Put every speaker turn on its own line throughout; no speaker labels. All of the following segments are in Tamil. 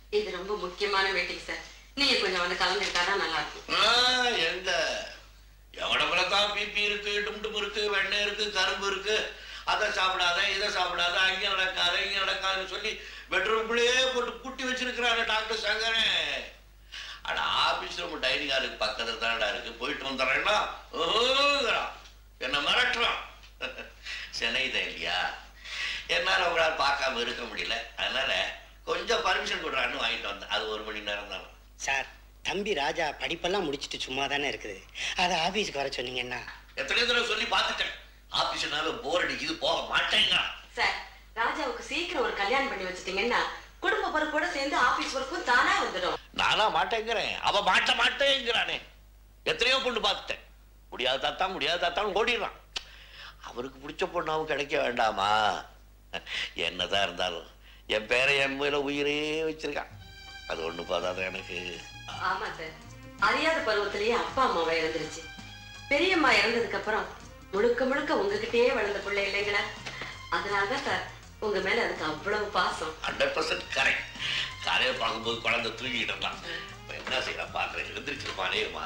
இது ரொம்ப முக்கியமான மீட்டிங் சார் நீங்க கொஞ்சம் வந்து கலந்துக்கிட்டாதான் நல்லா இருக்கும்
ஆ, எங்க எவடப்புல தான் பிபி இருக்கு டும்டும் இருக்கு வெண்ணெய் இருக்கு கரும்பு இருக்கு அதை சாப்பிடாத இதை சாப்பிடாத அங்க நடக்காத இங்க நடக்காதுன்னு சொல்லி பெட்ரூம்குள்ளேயே போட்டு குட்டி வச்சிருக்கிறாங்க டாக்டர் சங்கரே ஆனா ஆபீஸ் ரூம் டைனிங் ஹாலுக்கு பக்கத்துல தானடா இருக்கு போயிட்டு வந்துடுறேன்னா ஓங்கிறான் என்ன மிரட்டுறான் சென்னைதான் இல்லையா என்னால உங்களால பார்க்காம இருக்க முடியல அதனால கொஞ்சம் பர்மிஷன் கொடுறான்னு வாங்கிட்டு வந்தேன் அது ஒரு மணி நேரம் தான்
சார் தம்பி ராஜா படிப்பெல்லாம் முடிச்சிட்டு சும்மா தானே இருக்குது அதை ஆபீஸ்க்கு வர சொன்னீங்கன்னா
எத்தனை தடவை சொல்லி பார்த்துட்டேன் ஆபீஸ்னால போர் அடிக்குது போக மாட்டேங்க
சார் ராஜாவுக்கு சீக்கிரம் ஒரு கல்யாணம் பண்ணி வச்சிட்டீங்கன்னா குடும்ப பொறுப்போட சேர்ந்து ஆபீஸ் ஒர்க்கும் தானா வந்துடும்
நானா மாட்டேங்கிறேன் அவ மாட்ட மாட்டேங்கிறானே எத்தனையோ பொண்ணு பார்த்துட்டேன் முடியாது தாத்தா முடியாது தாத்தான்னு ஓடிடுறான் அவருக்கு பிடிச்ச பொண்ணாவும் கிடைக்க வேண்டாமா என்னதான் இருந்தாலும் என் பேரை என் மேல உயிரே வச்சிருக்கான் அது ஒண்ணு போதாதான் எனக்கு
ஆமா சார் அறியாத பருவத்திலேயே அப்பா அம்மாவை இறந்துருச்சு பெரியம்மா இறந்ததுக்கு அப்புறம் முழுக்க முழுக்க உங்ககிட்டயே வளர்ந்த பிள்ளை இல்லைங்களா அதனாலதான் சார் உங்க மேல அதுக்கு அவ்வளவு பாசம்
ஹண்ட்ரட் பர்சன்ட் கரெக்ட் காலையில் பார்க்கும்போது குழந்தை தூங்கிட்டு இருந்தான் இப்ப என்ன செய்யலாம் பாக்குறேன் எழுந்திரிச்சிருப்பானேமா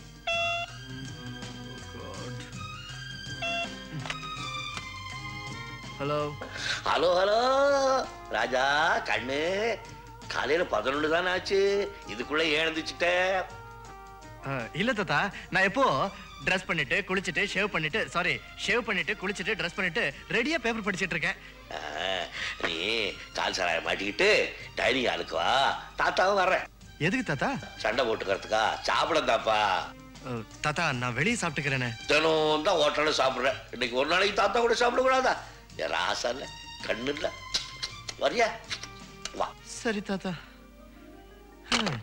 ஹலோ
ஹலோ ஹலோ ராஜா கண்ணு காலையில பதினொன்று தானே ஆச்சு இதுக்குள்ள எழுந்துச்சுட்ட
இல்ல தாத்தா நான் எப்போ ட்ரெஸ் பண்ணிட்டு குளிச்சிட்டு ஷேவ் பண்ணிட்டு சாரி ஷேவ் பண்ணிட்டு குளிச்சிட்டு ட்ரெஸ் பண்ணிட்டு ரெடியா பேப்பர் படிச்சிட்டு இருக்கேன்
ஆ, நீ கால் சாராய மாட்டிக்கிட்டு டைனிங் ஹாலுக்கு வா தாத்தாவும் வர்றேன்
எதுக்கு தாத்தா
சண்டை போட்டுக்கிறதுக்கா சாப்பிடந்தாப்பா
அஹ், தாத்தா நான் வெளியே சாப்பிட்டுக்கிறேனே
தினம் தான் ஹோட்டல்ல சாப்பிடுறேன் இன்னைக்கு ஒரு நாளைக்கு தாத்தா கூட சாப்பிடக்கூடாதா என் ராசா இல்ல கண்ணு இல்ல வரியா வா
சரி தாத்தா ஹம்.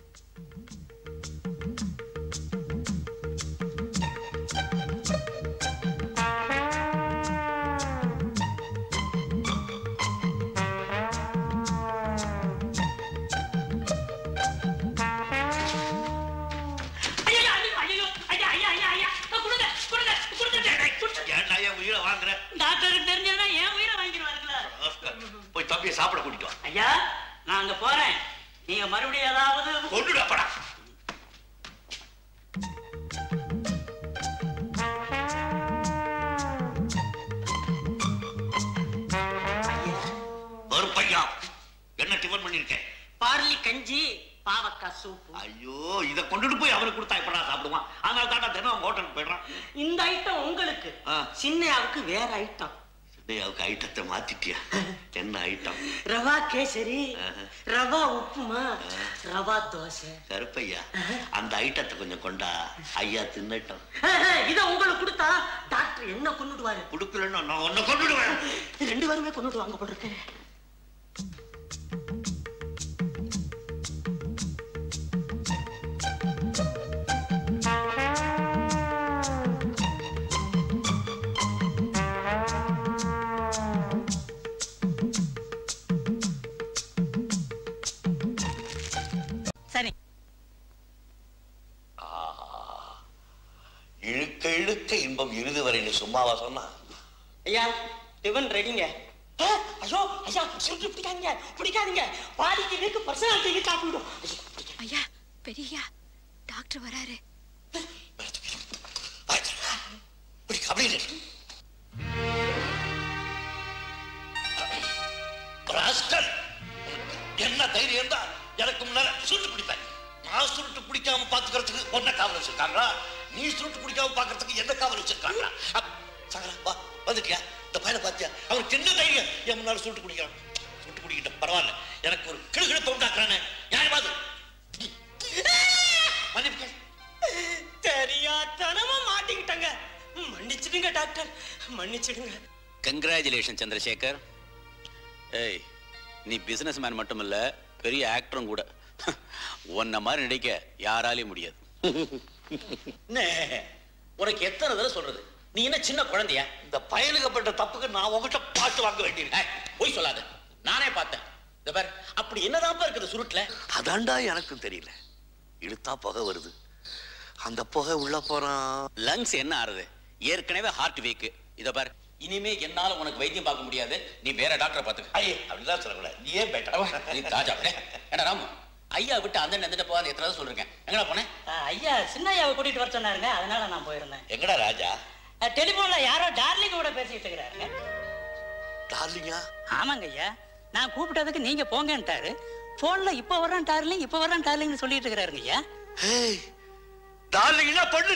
ஏன்டா என் உயிரை வாங்குற
டாக்டருக்கு தெரிஞ்சதுன்னா என் உயிரை வாங்கிடுவாருங்களா
போய் தம்பியை சாப்பிட கூட்டிட்டு வா
ஐயா நான் அங்க போறேன் நீங்க மறுபடியும் ஏதாவது
கொண்டுடாப்படா ஒரு பையா என்ன டிஃபன் பண்ணிருக்கேன்
பார்லி கஞ்சி பாவக்காய் சூப்பு
ஐயோ இத கொண்டுட்டு போய் அவனுக்கு கொடுத்தா எப்படா சாப்பிடுவான் அதனால தாண்டா தினம் ஹோட்டலுக்கு போயிடுறான்
இந்த ஐட்டம் உங்களுக்கு
ஆ.
சின்னையாவுக்கு வேற ஐட்டம்
டேய், அவருக்கு ஐட்டத்தை மாத்திட்டியா என்ன ஐட்டம்
ரவா கேசரி
ஆஹா.
ரவா உப்புமா ரவா தோசை
கருப்பையா அந்த ஐட்டத்தை கொஞ்சம் கொண்டா ஐயா தின்னட்டும்
இத உங்களுக்கு கொடுத்தா டாக்டர் என்ன கொண்டுடுவாரு
கொடுக்கலன்னா நான் உன்னை கொண்டுடுவேன்
ரெண்டு பேருமே கொண்டுட்டு வாங்க போல இருக்கு சரி
இழுக்க இழுக்க இன்பம் இறுதி வரைன்னு சும்மாவா சொன்னா
ஐயா டிபன் ரெடிங்க ஆ, ஐயோ ஐயா சுருட்டு பிடிக்காதீங்க பிடிக்காதீங்க பாதிக்கு இருக்கு பர்சனாலிட்டிக்கு சாப்பிடும்
ஐயா பெரியா டாக்டர் வராரு
இப்படி அப்படியே நில்லு. ராஸ்கல்! என்ன தைரியம் தான் எனக்கு முன்னால சுருட்டு பிடிப்பேன் நான் சுருட்டு பிடிக்காம பாத்துக்கிறதுக்கு ஒன்ன காவல் வச்சிருக்காங்களா நீ சுருட்டு பிடிக்காம பாக்குறதுக்கு என்ன காவல் வச்சிருக்காங்களா அப், சங்கரா வா வந்துட்டியா இந்த பையனை பாத்தியா அவனுக்கு என்ன தைரியம் என் முன்னால சுருட்டு பிடிக்கிறான் சுருட்டு பிடிக்கிட்ட பரவாயில்ல எனக்கு ஒரு கிளுகிழப்பை உண்டாக்குறானே நியாயமாது மன்னிப்பு கேளு.
தெரியாதனமா மாட்டிக்கிட்டங்க மன்னிச்சிடுங்க டாக்டர் மன்னிச்சிடுங்க
கங்க்ராச்சுலேஷன் சந்திரசேகர் ஏய் நீ பிசினஸ் மேன் மட்டும் இல்ல பெரிய ஆக்டரும் கூட உன்ன மாதிரி நடிக்க யாராலையும் முடியாது
அண்ணே, உனக்கு எத்தனை தடவை சொல்றது நீ என்ன சின்ன குழந்தையா இந்த பயலுக்கு பண்ற தப்புக்கு நான் உங்ககிட்ட பாட்டு வாங்க வேண்டியது
போய் சொல்லாத நானே பார்த்தேன் இந்த பார் அப்படி என்னதான்ப்பா இருக்குது சுருட்டுல
அதான்டா எனக்கும் தெரியல இழுத்தா புகை வருது அந்த புகை உள்ள போறான்
லங்ஸ் என்ன ஆறுது ஏற்கனவே ஹார்ட் வீக் இத பார் இனிமே என்னால உனக்கு வைத்தியம் பார்க்க முடியாது நீ வேற டாக்டரை பார்த்துக்க
ஐயே அப்படிதான் சொல்லக்கூடாது நீ ஏன் பேட்டா
நீ ராஜா டேய், ஏண்டா ராமு ஐயா விட்டு அந்த அந்த போகாத எத்தனை தடவை சொல்லிருக்கேன் எங்கடா போனேன்
ஐயா சின்னையாவை கூட்டிட்டு வர சொன்னாருங்க அதனால நான் போயிருந்தேன்
எங்கடா ராஜா
டெலிபோன்ல யாரோ டார்லிங் கூட பேசிட்டு இருக்கிறாருங்க
டார்லிங்கா
ஆமாங்க ஐயா நான் கூப்பிட்டதுக்கு நீங்க போங்கன்ட்டாரு போன்ல இப்ப வர்றேன் டார்லிங் இப்ப வர்றேன் டார்லிங்னு சொல்லிட்டு இருக்கிறாருங்க ஐயா
ஏய் டார்லிங்னா பொண்ணு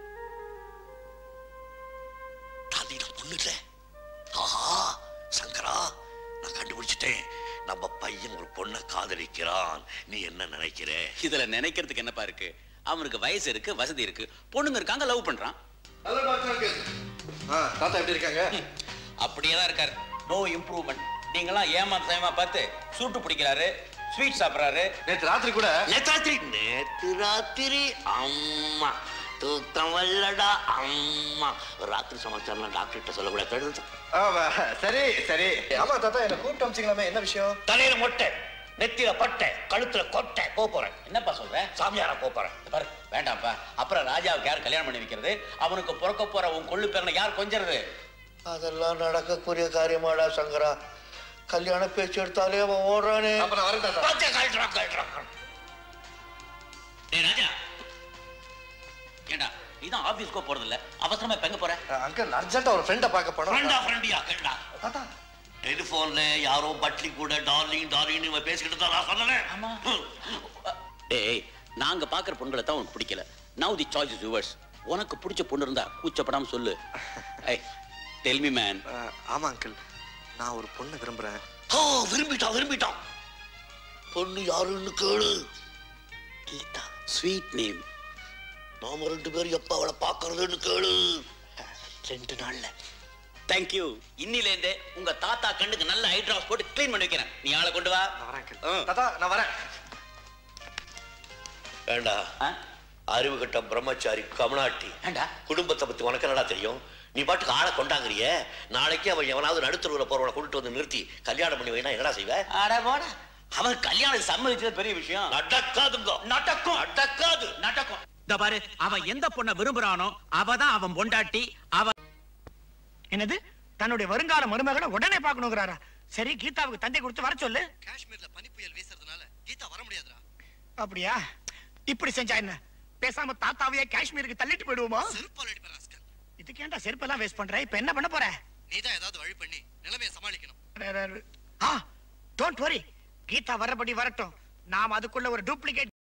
டார்லிங்னா பொண்ணு இல்ல ஆஹா சங்கரா நான் கண்டுபிடிச்சிட்டேன் நம்ம பையன் ஒரு பொண்ணை காதலிக்கிறான் நீ என்ன நினைக்கிற
இதுல நினைக்கிறதுக்கு என்னப்பா இருக்கு அவனுக்கு வயசு இருக்கு வசதி இருக்கு பொண்ணுங்க இருக்காங்க லவ் பண்றான்
தாத்தா எப்படி இருக்காங்க
அப்படியே தான் இருக்காரு நோ இம்ப்ரூவ்மெண்ட் நீங்களாம் ஏமாத்தமா பார்த்து சூட்டு பிடிக்கிறாரு ஸ்வீட் சாப்பிட்றாரு
நேத்து ராத்திரி கூட
நேத்தாத்திரி நேத்து ராத்திரி அம்மா தூக்கம் வல்லடா அம்மா ராத்திரி சமாச்சாரம் டாக்டர்கிட்ட சொல்லக்கூடாது தடுத்து
ஆமா, சரி சரி ஆமா தாத்தா என்ன கூப்பிட்டு அமிச்சிங்களாமே என்ன விஷயம்
தலையில மொட்டை நெத்தியில பட்டை கழுத்துல கொட்டை போக போறேன்
என்னப்பா சொல்ற
சாமியாரா போக போறேன்
இந்த பாரு வேண்டாம்ப்பா அப்புறம் ராஜாவுக்கு யார் கல்யாணம் பண்ணி வைக்கிறது அவனுக்கு பிறக்க போற உன் கொள்ளு பேரனை யார் கொஞ்சறது
அதெல்லாம் நடக்கக்கூடிய காரியமாடா சங்கரா கல்யாண பேச்சு எடுத்தாலே அவன் ஓடுறானே
அப்ப நான் வரேன் தாத்தா
பாத்தியா, கழட்டுறான், கழட்டுறான்.
டேய் ராஜா ஏண்டா இதான் ஆபீஸ்க்கோ போறது இல்ல அவசரமா இப்ப எங்க போற
அங்கிள் அர்ஜென்ட்டா ஒரு ஃப்ரெண்டை பார்க்க போனோம்
ஃப்ரெண்டா ஃப்ரெண்டியா கேட்டா
தாத்தா
டெலிபோன்ல யாரோ பட்லி கூட டார்லிங் டார்லிங் இவன் பேசிக்கிட்டு தான் நான் சொன்னேன்
ஆமா. டேய் நாங்க பாக்குற பொண்களை தான் உனக்கு பிடிக்கல now the choice is yours உனக்கு பிடிச்ச பொண்ணு இருந்தா கூச்சப்படாம சொல்லு ஐ டெல் மீ மேன்
ஆமா அங்கிள் நான் ஒரு பொண்ணை விரும்புறேன்
ஓ விரும்பிட்டான் விரும்பிட்டான் பொண்ணு யாருன்னு கேளு
கீதா ஸ்வீட் நேம்
நாம ரெண்டு பேரும் எப்ப அவளை பாக்குறதுன்னு கேளு
ரெண்டு நாள்ல தேங்க்யூ இன்னிலேருந்தே உங்க தாத்தா கண்ணுக்கு நல்ல ஐ டிராப்ஸ் போட்டு க்ளீன் பண்ணி வைக்கிறேன் நீ ஆளை கொண்டு வா
நான் வரேன் அங்கிள்
ஆ.
தாத்தா நான் வரேன்
வேண்டா
ஆ?
அறிவு கட்ட பிரம்மச்சாரி கமனாட்டி
ஏண்டா
குடும்பத்தை பத்தி உனக்கு என்னடா தெரியும் நீ பாட்டுக்கு ஆளை கொண்டாங்கறிய நாளைக்கு அவன் எவனாவது நடுத்தருவில் போறவனை கொண்டுட்டு வந்து நிறுத்தி கல்யாணம் பண்ணி வைனா என்னடா செய்வ
அட போடா அவன் கல்யாணம் சம்மதிச்சது பெரிய விஷயம்
நடக்காதுங்க
நடக்கும்
நடக்காது
நடக்கும் இந்த பாரு அவன் எந்த பொண்ணை விரும்புறானோ அவ தான் அவன் பொண்டாட்டி அவ
என்னது தன்னுடைய வருங்கால மருமகளை உடனே பார்க்கணுங்கிறாரா சரி கீதாவுக்கு தந்தை கொடுத்து வர சொல்லு
காஷ்மீர்ல பனிப்புயல் வீசுறதுனால கீதா வர முடியாதுடா
அப்படியா இப்படி செஞ்சா என்ன பேசாம தாத்தாவையே காஷ்மீருக்கு தள்ளிட்டு போயிடுவோமா
செருப்பால் அடிப்பேன் ராஸ்கல்
இதுக்கு ஏன்டா செருப்பெல்லாம் வேஸ்ட் பண்ற இப்ப என்ன பண்ண போற
நீதான் ஏதாவது வழி பண்ணி நிலைமையை சமாளிக்கணும்
ஆ டோன்ட் வரி கீதா வரபடி வரட்டும் நாம் அதுக்குள்ள ஒரு டூப்ளிகேட்